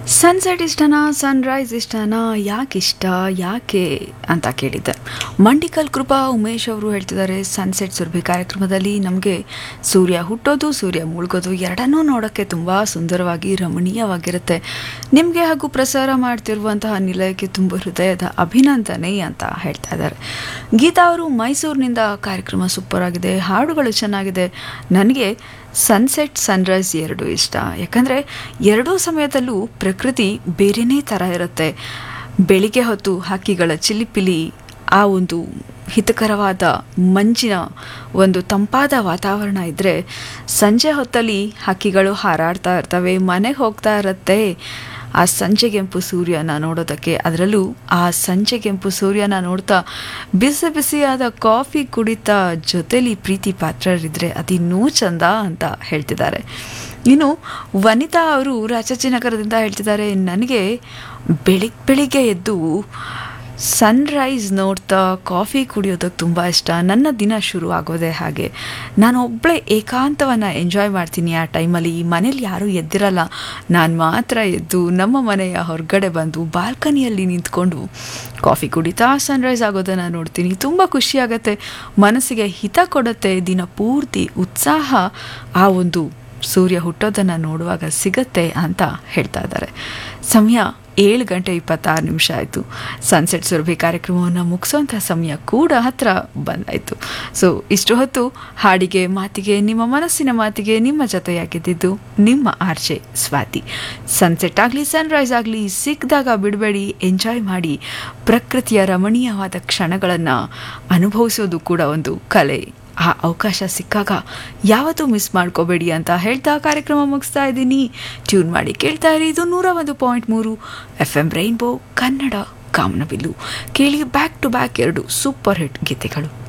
sunset ಇಷ್ಟನಾ Sunrise ಇಷ್ಟನಾ ಯಾಕೆ ಇಷ್ಟ ಯಾಕೆ ಅಂತ ಕೇಳಿದ್ದೆ ಮಂಡಿಕಲ್ ಕೃಪಾ ಉಮೇಶ್ ಅವರು ಹೇಳ್ತಿದ್ದಾರೆ ಸನ್ಸೆಟ್ ಸುರಭಿ ಕಾರ್ಯಕ್ರಮದಲ್ಲಿ ನಮಗೆ ಸೂರ್ಯ ಹುಟ್ಟೋದು ಸೂರ್ಯ ಮುಳುಗೋದು ಎರಡನ್ನೂ ನೋಡೋಕ್ಕೆ ತುಂಬ ಸುಂದರವಾಗಿ ರಮಣೀಯವಾಗಿರುತ್ತೆ ನಿಮಗೆ ಹಾಗೂ ಪ್ರಸಾರ ಮಾಡ್ತಿರುವಂತಹ ನಿಲಯಕ್ಕೆ ತುಂಬ ಹೃದಯದ ಅಭಿನಂದನೆ ಅಂತ ಹೇಳ್ತಾ ಇದ್ದಾರೆ ಗೀತಾ ಅವರು ಮೈಸೂರಿನಿಂದ ಕಾರ್ಯಕ್ರಮ ಸೂಪರ್ ಆಗಿದೆ ಹಾಡುಗಳು ಚೆನ್ನಾಗಿದೆ ನನಗೆ ಸನ್ಸೆಟ್ ಸನ್ರೈಸ್ ಎರಡು ಇಷ್ಟ ಯಾಕಂದರೆ ಎರಡೂ ಸಮಯದಲ್ಲೂ ಪ್ರಕೃತಿ ಬೇರೆಯೇ ಥರ ಇರುತ್ತೆ ಬೆಳಿಗ್ಗೆ ಹೊತ್ತು ಹಕ್ಕಿಗಳ ಚಿಲಿಪಿಲಿ ಆ ಒಂದು ಹಿತಕರವಾದ ಮಂಜಿನ ಒಂದು ತಂಪಾದ ವಾತಾವರಣ ಇದ್ದರೆ ಸಂಜೆ ಹೊತ್ತಲ್ಲಿ ಹಕ್ಕಿಗಳು ಹಾರಾಡ್ತಾ ಇರ್ತವೆ ಮನೆಗೆ ಹೋಗ್ತಾ ಇರುತ್ತೆ ಆ ಸಂಜೆಗೆಂಪು ಸೂರ್ಯನ ನೋಡೋದಕ್ಕೆ ಅದರಲ್ಲೂ ಆ ಸಂಜೆಗೆಂಪು ಸೂರ್ಯನ ನೋಡ್ತಾ ಬಿಸಿ ಬಿಸಿಯಾದ ಕಾಫಿ ಕುಡಿತಾ ಜೊತೆಲಿ ಪ್ರೀತಿ ಪಾತ್ರರಿದ್ರೆ ಅದಿನ್ನೂ ಚಂದ ಅಂತ ಹೇಳ್ತಿದ್ದಾರೆ ಇನ್ನು ವನಿತಾ ಅವರು ರಾಜಾಜಿನಗರದಿಂದ ಹೇಳ್ತಿದ್ದಾರೆ ನನಗೆ ಬೆಳಿಗ್ಗೆ ಬೆಳಿಗ್ಗೆ ಎದ್ದು ಸನ್ರೈಸ್ ನೋಡ್ತಾ ಕಾಫಿ ಕುಡಿಯೋದಕ್ಕೆ ತುಂಬ ಇಷ್ಟ ನನ್ನ ದಿನ ಶುರು ಆಗೋದೇ ಹಾಗೆ ನಾನು ಒಬ್ಬಳೇ ಏಕಾಂತವನ್ನು ಎಂಜಾಯ್ ಮಾಡ್ತೀನಿ ಆ ಟೈಮಲ್ಲಿ ಮನೇಲಿ ಯಾರೂ ಎದ್ದಿರಲ್ಲ ನಾನು ಮಾತ್ರ ಎದ್ದು ನಮ್ಮ ಮನೆಯ ಹೊರಗಡೆ ಬಂದು ಬಾಲ್ಕನಿಯಲ್ಲಿ ನಿಂತ್ಕೊಂಡು ಕಾಫಿ ಕುಡಿತಾ ಸನ್ರೈಸ್ ಆಗೋದನ್ನು ನೋಡ್ತೀನಿ ತುಂಬ ಖುಷಿಯಾಗತ್ತೆ ಮನಸ್ಸಿಗೆ ಹಿತ ಕೊಡುತ್ತೆ ದಿನ ಪೂರ್ತಿ ಉತ್ಸಾಹ ಆ ಒಂದು ಸೂರ್ಯ ಹುಟ್ಟೋದನ್ನು ನೋಡುವಾಗ ಸಿಗತ್ತೆ ಅಂತ ಹೇಳ್ತಾ ಇದ್ದಾರೆ ಸಮಯ ಏಳು ಗಂಟೆ ಇಪ್ಪತ್ತಾರು ನಿಮಿಷ ಆಯಿತು ಸನ್ಸೆಟ್ ಸುರಭಿ ಕಾರ್ಯಕ್ರಮವನ್ನು ಮುಗಿಸೋಂಥ ಸಮಯ ಕೂಡ ಹತ್ರ ಬಂದಾಯಿತು ಸೊ ಇಷ್ಟು ಹೊತ್ತು ಹಾಡಿಗೆ ಮಾತಿಗೆ ನಿಮ್ಮ ಮನಸ್ಸಿನ ಮಾತಿಗೆ ನಿಮ್ಮ ಜೊತೆಯಾಗಿದ್ದಿದ್ದು ನಿಮ್ಮ ಆರ್ಜೆ ಸ್ವಾತಿ ಸನ್ಸೆಟ್ ಆಗಲಿ ಸನ್ರೈಸ್ ಆಗಲಿ ಸಿಕ್ಕಿದಾಗ ಬಿಡಬೇಡಿ ಎಂಜಾಯ್ ಮಾಡಿ ಪ್ರಕೃತಿಯ ರಮಣೀಯವಾದ ಕ್ಷಣಗಳನ್ನು ಅನುಭವಿಸೋದು ಕೂಡ ಒಂದು ಕಲೆ ಆ ಅವಕಾಶ ಸಿಕ್ಕಾಗ ಯಾವತ್ತೂ ಮಿಸ್ ಮಾಡ್ಕೋಬೇಡಿ ಅಂತ ಹೇಳ್ತಾ ಕಾರ್ಯಕ್ರಮ ಮುಗಿಸ್ತಾ ಇದ್ದೀನಿ ಟ್ಯೂನ್ ಮಾಡಿ ಕೇಳ್ತಾ ಇರಿ ಇದು ನೂರ ಒಂದು ಪಾಯಿಂಟ್ ಮೂರು ಎಫ್ ಎಂ ರೈನ್ಬೋ ಕನ್ನಡ ಕಾಮನಬಿಲ್ಲು ಕೇಳಿ ಬ್ಯಾಕ್ ಟು ಬ್ಯಾಕ್ ಎರಡು ಸೂಪರ್ ಹಿಟ್ ಗೀತೆಗಳು